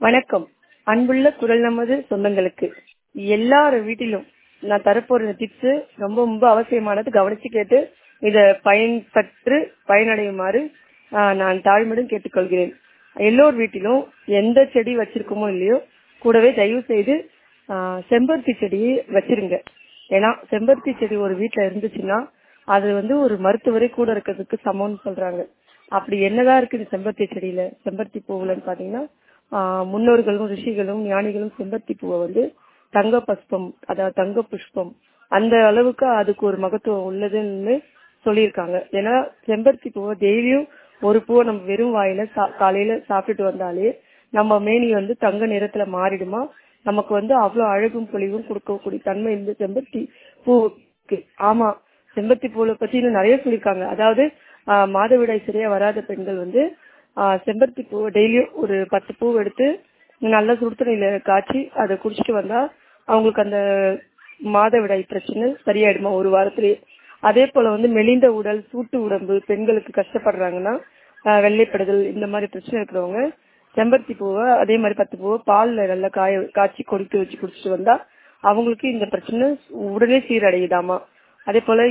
வணக்கம் அன்புள்ள குரல் நமது சொந்தங்களுக்கு எல்லார் வீட்டிலும் நான் தரப்போற டிப்ஸ் ரொம்ப ரொம்ப அவசியமானது கவனிச்சு கேட்டு இத பயன்பெற்று பயனடையுமாறு ஆஹ், நான் தாழ்மையுடன் கேட்டுக்கொள்கிறேன் எல்லோர் வீட்டிலும் எந்த செடி வச்சிருக்கோமோ இல்லையோ கூடவே தயவு செய்து ஆஹ், செம்பருத்தி செடியை வச்சிருங்க ஏன்னா செம்பருத்தி செடி ஒரு வீட்ல இருந்துச்சுன்னா அது வந்து ஒரு மருத்துவரை கூட இருக்கிறதுக்கு சமம்னு சொல்றாங்க அப்படி என்னதான் இருக்கு இந்த செம்பருத்தி செடியில செம்பருத்தி பூவுலன்னு பாத்தீங்கன்னா ஆஹ், முன்னோர்களும் ரிஷிகளும் ஞானிகளும் செம்பருத்தி பூவை வந்து தங்க பஸ்பம் அதாவது தங்க புஷ்பம் அந்த அளவுக்கு அதுக்கு ஒரு மகத்துவம் உள்ளதுன்னு சொல்லியிருக்காங்க ஏன்னா செம்பருத்தி பூவை டெய்லியும் ஒரு பூவை நம்ம வெறும் வாயில சா- காலையில சாப்பிட்டுட்டு வந்தாலே நம்ம மேனி வந்து தங்க நிறத்துல மாறிடுமா நமக்கு வந்து அவ்வளவு அழகும் பொலிவும் கொடுக்கக்கூடிய தன்மை இந்த செம்பருத்தி பூவுக்கு ஆமா செம்பருத்தி பூவை பத்தி இன்னும் நிறைய சொல்லியிருக்காங்க அதாவது ஆஹ், மாதவிடாய் சரியா வராத பெண்கள் வந்து ஆஹ், செம்பருத்தி பூவை டெய்லியும் ஒரு பத்து பூ எடுத்து நல்லா சுடுதண்ணில காய்ச்சி அதை குடிச்சிட்டு வந்தா அவங்களுக்கு அந்த மாதவிடாய் பிரச்சனை சரியாயிடுமா ஒரு வாரத்திலேயே அதே போல வந்து மெலிந்த உடல் சூட்டு உடம்பு பெண்களுக்கு கஷ்டப்படுறாங்கன்னா ஆஹ், வெள்ளைப்படுதல் இந்த மாதிரி பிரச்சனை இருக்கிறவங்க செம்பருத்தி பூவை அதே மாதிரி பத்து பூவை பால்ல நல்லா காய காய்ச்சி கொதிக்க வச்சு குடிச்சிட்டு வந்தா அவங்களுக்கு இந்த பிரச்சனை உடனே சீரடையுதாமா அதே போல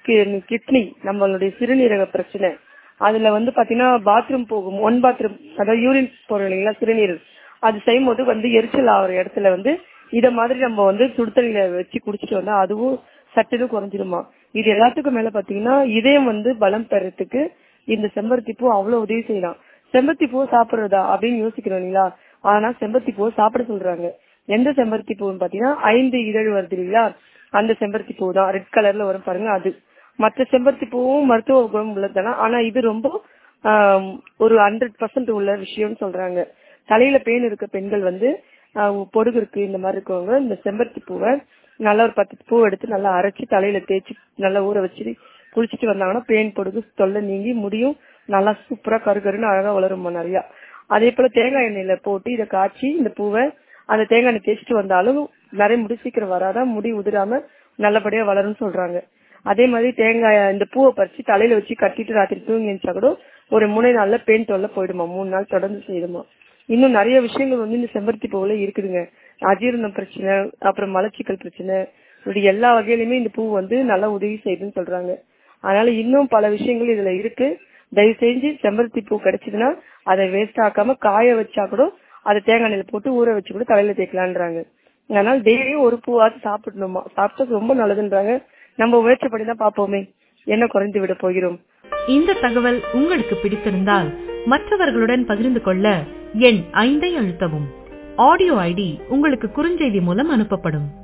கிட்னி நம்மளுடைய சிறுநீரக பிரச்சனை அதுல வந்து பாத்தீங்கன்னா பாத்ரூம் போகும் ஒன் பாத்ரூம் அதாவது யூரின் போறோம் இல்லைங்களா சிறுநீர் அது செய்யும் போது வந்து எரிச்சல் ஆகிற இடத்துல வந்து இத மாதிரி நம்ம வந்து சுடுதண்ணில வச்சு குடிச்சிட்டு வந்தா அதுவும் சட்டுன்னு குறைஞ்சிருமா இது எல்லாத்துக்கும் மேல பாத்தீங்கன்னா இதயம் வந்து பலம் பெறத்துக்கு இந்த செம்பருத்தி பூ அவ்வளவு உதவி செய்யலாம் செம்பருத்தி பூ சாப்பிடுறதா அப்படின்னு யோசிக்கிறோம் இல்லைங்களா ஆனா செம்பருத்தி பூ சாப்பிட சொல்றாங்க எந்த செம்பருத்தி பூன்னு பாத்தீங்கன்னா ஐந்து இதழ் வருது இல்லைங்களா அந்த செம்பருத்தி பூ தான் ரெட் கலர்ல வரும் பாருங்க அது மற்ற செம்பருத்தி பூவும் மருத்துவ குணம் உள்ளதுதானா ஆனா இது ரொம்ப ஆம், ஒரு ஹண்ட்ரட் பர்சன்ட் உள்ள விஷயம்னு சொல்றாங்க தலையில பேன் இருக்க பெண்கள் வந்து ஆஹ், பொடுகு இருக்கு இந்த மாதிரி இருக்கவங்க இந்த செம்பருத்தி பூவை நல்லா ஒரு பத்து பூ எடுத்து நல்லா அரைச்சு தலையில தேய்ச்சி நல்லா ஊற வச்சு குளிச்சுட்டு வந்தாங்கன்னா பேன் பொடுகு தொல்லை நீங்கி முடியும் நல்லா சூப்பரா கருகருன்னு அழகா வளருமா நிறைய அதே போல தேங்காய் எண்ணெயில போட்டு இதை காய்ச்சி இந்த பூவை அந்த தேங்காய் எண்ணெய் தேய்ச்சிட்டு வந்தாலும் நிறைய முடி சீக்கிரம் வராதான் முடி உதிராம நல்லபடியா வளரும்னு சொல்றாங்க அதே மாதிரி தேங்காய் இந்த பூவை பறிச்சு தலையில வச்சு கட்டிட்டு ராத்திரி தூங்கி எழுந்தா கூட ஒரு மூணு நாள்ல பெயின் தொல்லை போயிடுமா மூணு நாள் தொடர்ந்து செய்யுமா இன்னும் நிறைய விஷயங்கள் வந்து இந்த செம்பருத்தி பூவுல இருக்குதுங்க அஜீரண பிரச்சனை அப்புறம் மலச்சிக்கல் பிரச்சனை இப்படி எல்லா வகையிலுமே இந்த பூ வந்து நல்லா உதவி செய்யுதுன்னு சொல்றாங்க அதனால இன்னும் பல விஷயங்கள் இதுல இருக்கு தயவு செஞ்சு செம்பருத்தி பூ கிடைச்சதுன்னா அதை வேஸ்ட் ஆக்காம காய வச்சா கூட அதை தேங்காய் எண்ணெயில போட்டு ஊற வச்சு கூட தலையில தேய்க்கலான்றாங்க அதனால டெய்லியும் ஒரு பூவாவது சாப்பிடணுமா சாப்பிட்டது ரொம்ப நல்லதுன்றாங்க நம்ம முயற்சி தான் பார்ப்போமே என்ன குறைந்து விட போகிறோம் இந்த தகவல் உங்களுக்கு பிடித்திருந்தால் மற்றவர்களுடன் பகிர்ந்து கொள்ள எண் ஐந்தை அழுத்தவும் ஆடியோ ஐடி உங்களுக்கு குறுஞ்செய்தி மூலம் அனுப்பப்படும்